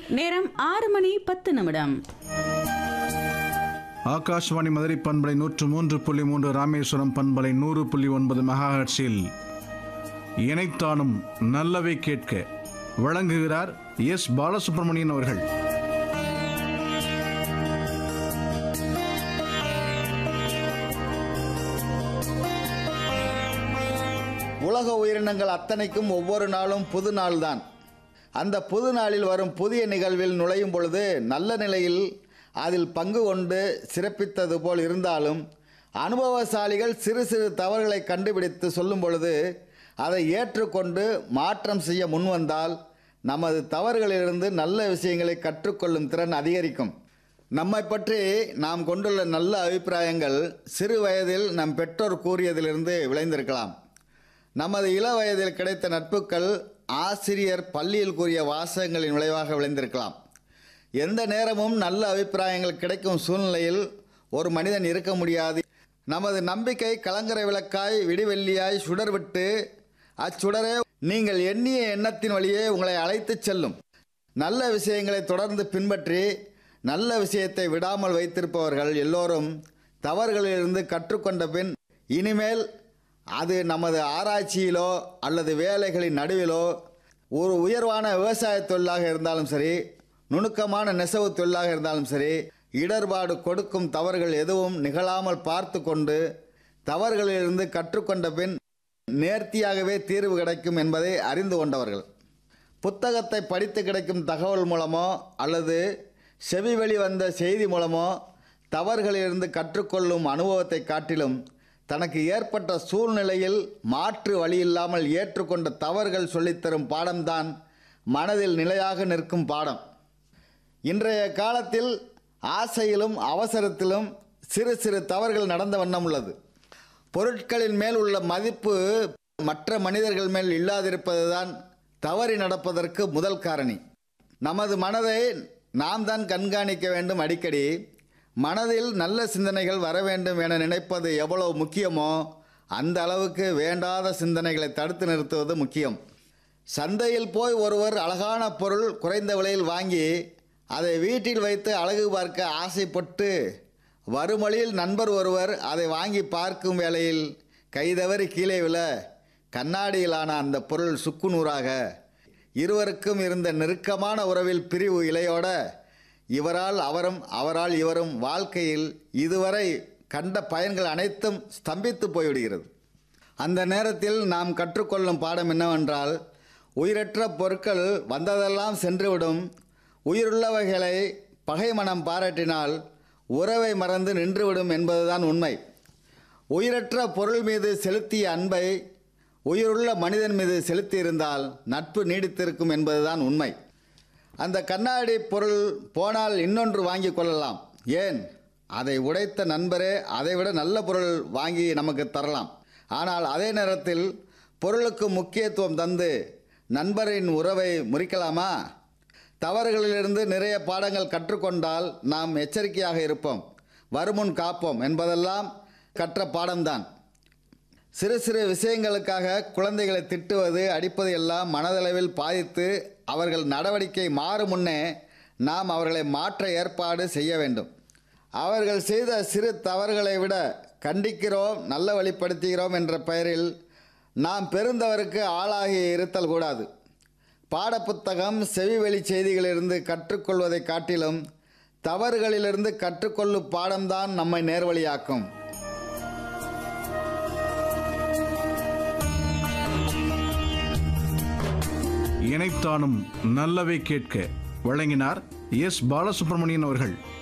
நேரம் ஆறு மணி பத்து நிமிடம் ஆகாஷ்வாணி மதுரை பண்பலை நூற்று மூன்று புள்ளி மூன்று ராமேஸ்வரம் பண்பலை நூறு புள்ளி ஒன்பது மெகாஹர்ட்ஸில் இணைத்தானும் நல்லவை கேட்க வழங்குகிறார் எஸ் பாலசுப்ரமணியன் அவர்கள் உலக உயிரினங்கள் அத்தனைக்கும் ஒவ்வொரு நாளும் புது நாள்தான் அந்த புது நாளில் வரும் புதிய நிகழ்வில் நுழையும் பொழுது நல்ல நிலையில் அதில் பங்கு கொண்டு சிறப்பித்தது போல் இருந்தாலும் அனுபவசாலிகள் சிறு சிறு தவறுகளை கண்டுபிடித்து சொல்லும் பொழுது அதை ஏற்றுக்கொண்டு மாற்றம் செய்ய முன்வந்தால் நமது தவறுகளிலிருந்து நல்ல விஷயங்களை கற்றுக்கொள்ளும் திறன் அதிகரிக்கும் நம்மை பற்றி நாம் கொண்டுள்ள நல்ல அபிப்பிராயங்கள் சிறு வயதில் நம் பெற்றோர் கூறியதிலிருந்து விளைந்திருக்கலாம் நமது இள வயதில் கிடைத்த நட்புகள் ஆசிரியர் பள்ளியில் கூறிய வாசகங்களின் விளைவாக விளைந்திருக்கலாம் எந்த நேரமும் நல்ல அபிப்பிராயங்கள் கிடைக்கும் சூழ்நிலையில் ஒரு மனிதன் இருக்க முடியாது நமது நம்பிக்கை கலங்கரை விளக்காய் விடிவெள்ளியாய் சுடர்விட்டு அச்சுடரே நீங்கள் எண்ணிய எண்ணத்தின் வழியே உங்களை அழைத்துச் செல்லும் நல்ல விஷயங்களை தொடர்ந்து பின்பற்றி நல்ல விஷயத்தை விடாமல் வைத்திருப்பவர்கள் எல்லோரும் தவறுகளிலிருந்து கற்றுக்கொண்ட பின் இனிமேல் அது நமது ஆராய்ச்சியிலோ அல்லது வேலைகளின் நடுவிலோ ஒரு உயர்வான விவசாய தொழிலாக இருந்தாலும் சரி நுணுக்கமான நெசவு தொழிலாக இருந்தாலும் சரி இடர்பாடு கொடுக்கும் தவறுகள் எதுவும் நிகழாமல் பார்த்து கொண்டு தவறுகளிலிருந்து கற்றுக்கொண்ட பின் நேர்த்தியாகவே தீர்வு கிடைக்கும் என்பதை அறிந்து கொண்டவர்கள் புத்தகத்தை படித்து கிடைக்கும் தகவல் மூலமோ அல்லது செவி வழி வந்த செய்தி மூலமோ தவறுகளிலிருந்து கற்றுக்கொள்ளும் அனுபவத்தை காட்டிலும் தனக்கு ஏற்பட்ட சூழ்நிலையில் மாற்று வழியில்லாமல் ஏற்றுக்கொண்ட தவறுகள் சொல்லித்தரும் பாடம்தான் மனதில் நிலையாக நிற்கும் பாடம் இன்றைய காலத்தில் ஆசையிலும் அவசரத்திலும் சிறு சிறு தவறுகள் நடந்த வண்ணம் உள்ளது பொருட்களின் மேல் உள்ள மதிப்பு மற்ற மனிதர்கள் மேல் இல்லாதிருப்பதுதான் தவறி நடப்பதற்கு முதல் காரணி நமது மனதை நாம் தான் கண்காணிக்க வேண்டும் அடிக்கடி மனதில் நல்ல சிந்தனைகள் வர வேண்டும் என நினைப்பது எவ்வளவு முக்கியமோ அந்த அளவுக்கு வேண்டாத சிந்தனைகளை தடுத்து நிறுத்துவது முக்கியம் சந்தையில் போய் ஒருவர் அழகான பொருள் குறைந்த விலையில் வாங்கி அதை வீட்டில் வைத்து அழகு பார்க்க ஆசைப்பட்டு வறுமொழியில் நண்பர் ஒருவர் அதை வாங்கி பார்க்கும் வேளையில் கைதவறி கீழே விழ கண்ணாடியிலான அந்த பொருள் சுக்குநூறாக இருவருக்கும் இருந்த நெருக்கமான உறவில் பிரிவு இலையோட இவரால் அவரும் அவரால் இவரும் வாழ்க்கையில் இதுவரை கண்ட பயன்கள் அனைத்தும் ஸ்தம்பித்து போய்விடுகிறது அந்த நேரத்தில் நாம் கற்றுக்கொள்ளும் பாடம் என்னவென்றால் உயிரற்ற பொருட்கள் வந்ததெல்லாம் சென்றுவிடும் உயிருள்ளவைகளை பகை மனம் பாராட்டினால் உறவை மறந்து நின்றுவிடும் என்பதுதான் உண்மை உயிரற்ற பொருள் மீது செலுத்திய அன்பை உயிருள்ள மனிதன் மீது செலுத்தியிருந்தால் நட்பு நீடித்திருக்கும் என்பதுதான் உண்மை அந்த கண்ணாடி பொருள் போனால் இன்னொன்று வாங்கி கொள்ளலாம் ஏன் அதை உடைத்த நண்பரே அதைவிட நல்ல பொருள் வாங்கி நமக்கு தரலாம் ஆனால் அதே நேரத்தில் பொருளுக்கு முக்கியத்துவம் தந்து நண்பரின் உறவை முறிக்கலாமா தவறுகளிலிருந்து நிறைய பாடங்கள் கற்றுக்கொண்டால் நாம் எச்சரிக்கையாக இருப்போம் வருமுன் காப்போம் என்பதெல்லாம் கற்ற பாடம்தான் சிறு சிறு விஷயங்களுக்காக குழந்தைகளை திட்டுவது அடிப்பது எல்லாம் மனதளவில் பாதித்து அவர்கள் நடவடிக்கை மாறும் முன்னே நாம் அவர்களை மாற்ற ஏற்பாடு செய்ய வேண்டும் அவர்கள் செய்த சிறு தவறுகளை விட கண்டிக்கிறோம் நல்ல வழிப்படுத்துகிறோம் என்ற பெயரில் நாம் பெருந்தவருக்கு ஆளாகி இருத்தல் கூடாது பாடப்புத்தகம் செவிவெளி செய்திகளிலிருந்து கற்றுக்கொள்வதை காட்டிலும் தவறுகளிலிருந்து கற்றுக்கொள்ளும் பாடம்தான் நம்மை நேர்வழியாக்கும் இணைத்தானும் நல்லவை கேட்க வழங்கினார் எஸ் பாலசுப்ரமணியன் அவர்கள்